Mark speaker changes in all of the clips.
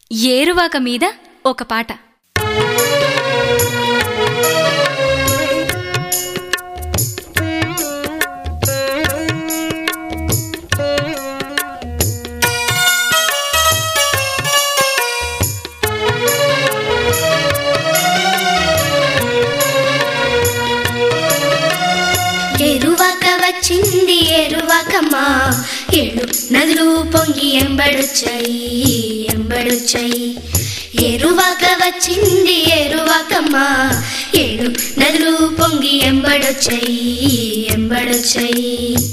Speaker 1: ఏరువాక మీద ఒక పాట
Speaker 2: ఎరువాక వచ్చింది ఎరువాకమ్మా ఏడు నదులు పొంగి ఎంబడొచ్చాయి ఎంబడొచ్చాయి ఎరువాక వచ్చింది ఎరువాకమ్మా ఏడు నదులు పొంగి ఎంబడొచ్చాయి ఎంబడొచ్చాయి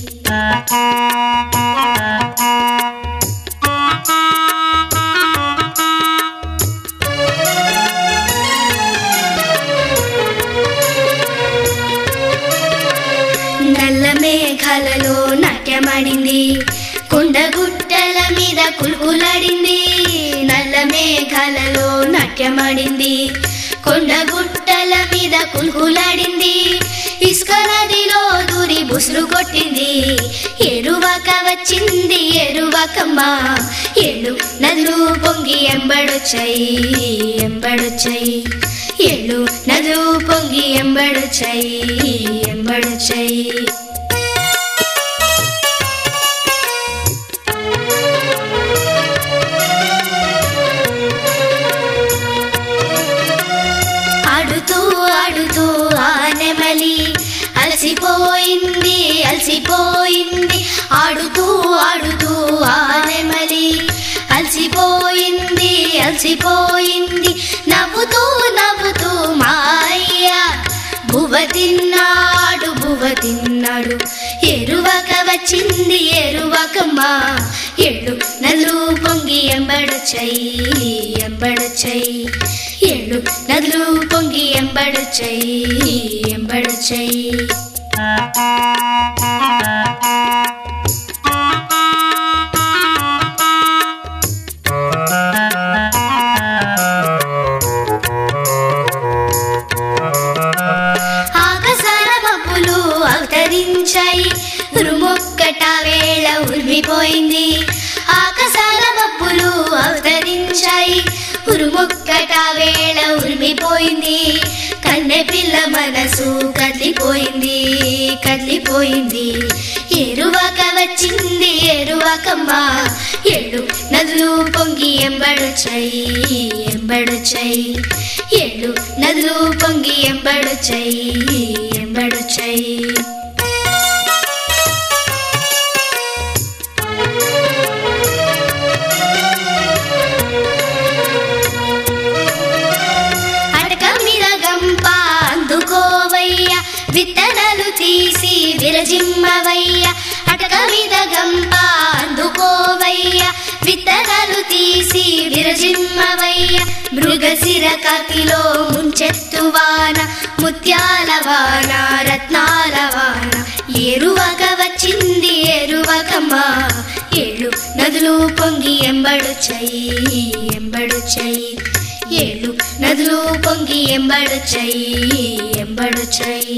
Speaker 2: నల్ల మేఘాలలో నాట్యమాడింది కొండగుట్టల మీద కులుకులాడింది నల్ల మేఘాలలో నాట్యమాడింది కొండగుట్టల మీద కులుకులాడింది ఇసుక నదిలో దూరి బుసులు కొట్టింది ఎరువాక వచ్చింది ఎరువాకమ్మ ఏడు నదులు పొంగి ఎంబడొచ్చాయి ఎంబడొచ్చాయి ఏడు నదులు పొంగి ఎంబడొచ్చాయి ఎంబడొచ్చాయి ఆడుతూ ఆడుతూ ఆనెమలి అలసిపోయింది అలసిపోయింది ఆడుతూ ఆడుతూ ఆనెమలి అలసిపోయింది అలసిపోయింది నవ్వుతూ నవ్వుతూ మాయ్య బువ్వ తిన్నాడు బువ్వ తిన్నాడు ఎరువక వచ్చింది ఎరువకమ్మా ఎళ్ళు నదులు పొంగి ఎంబడొచ్చాయి ఎంబడొచ్చాయి ఎళ్ళు నదులు పొంగి ఎంబడొచ్చాయి ఎంబడొచ్చాయి ఆకాశాల మబ్బులు అవతరించాయి ఉరుమొక్కట వేళ ఉరిమిపోయింది ఆకాశాల మబ్బులు అవతరించాయి ఉరుమొక్కట వేళ ఉరిమిపోయింది కన్నె పిల్ల మనసు కదిలిపోయింది కదిలిపోయింది ఎరువాక వచ్చింది ఎరువాకమ్మ ఏడు నదులు పొంగి ఎంబడొచ్చాయి ఎంబడొచ్చాయి ఏడు నదులు పొంగి ఎంబడొచ్చాయి ఎంబడొచ్చాయి అటక మీద గంప అందుకోవయ్య విత్తనాలు తీసి విరజిమ్మవయ్య అటక మీద గంప అందుకోవయ్య విత్తనాలు తీసి విరజిమ్మవయ్య మృగశిర కాకిలో ముంచెత్తువాన ముత్యాల వాన రత్నాల వాన ఎరువక వచ్చింది ఎరువకమ్మా ఏడు నదులు పొంగి ఎంబడొచ్చాయి ఎంబడొచ్చాయి ఏడు నదులు పొంగి ఎంబడొచ్చాయి ఎంబడొచ్చాయి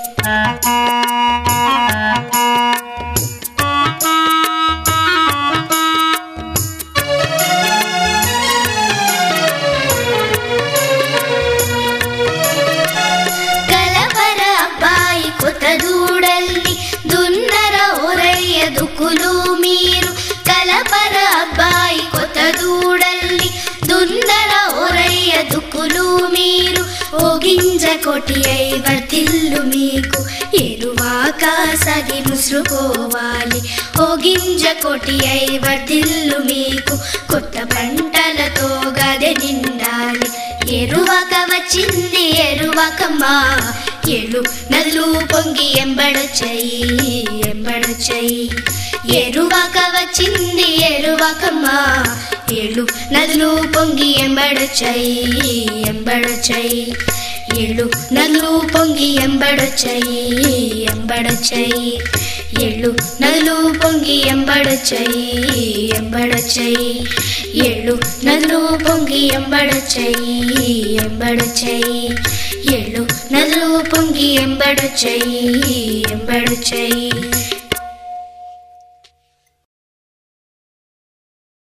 Speaker 2: కలవర అబ్బాయి కొత్త దూడల్ని దున్నర ఓరయ్య దుక్కులు మీరు కలపర అబ్బాయి కొత్త దూడల్ని దున్నర ఓరయ్య దుక్కులు మీరు ఓ గింజ కొటి అయి వర్తిల్లు మీకు ఎరువాక సగి ముసురుకోవాలి ఓ గింజ కొటి అయి వర్తిల్లు మీకు కొత్త పంటలతో గదె నిండాలి ఎరువాక వచ్చింది ఎరువాకమ్మా ఏళ్ళు నదులు పొంగి ఎంబడొచ్చాయి ఎంబడొచ్చాయి ఎరువాక వచ్చింది ఎరువాకమ్మా ఏళ్ళు నదులు పొంగి ఎంబడొచ్చాయి ఎంబడొచ్చాయి ఏళ్ళు నదులు పొంగి ఎంబడొచ్చాయి ఎంబడొచ్చాయి ఏళ్ళు నదులు పొంగి ఎంబడొచ్చాయి ఎంబడొచ్చాయి ఏళ్ళు నదులు పొంగి ఎంబడొచ్చాయి ఎంబడొచ్చాయి ఏళ్ళు నదులు పొంగి ఎంబడొచ్చాయి ఎంబడొచ్చాయి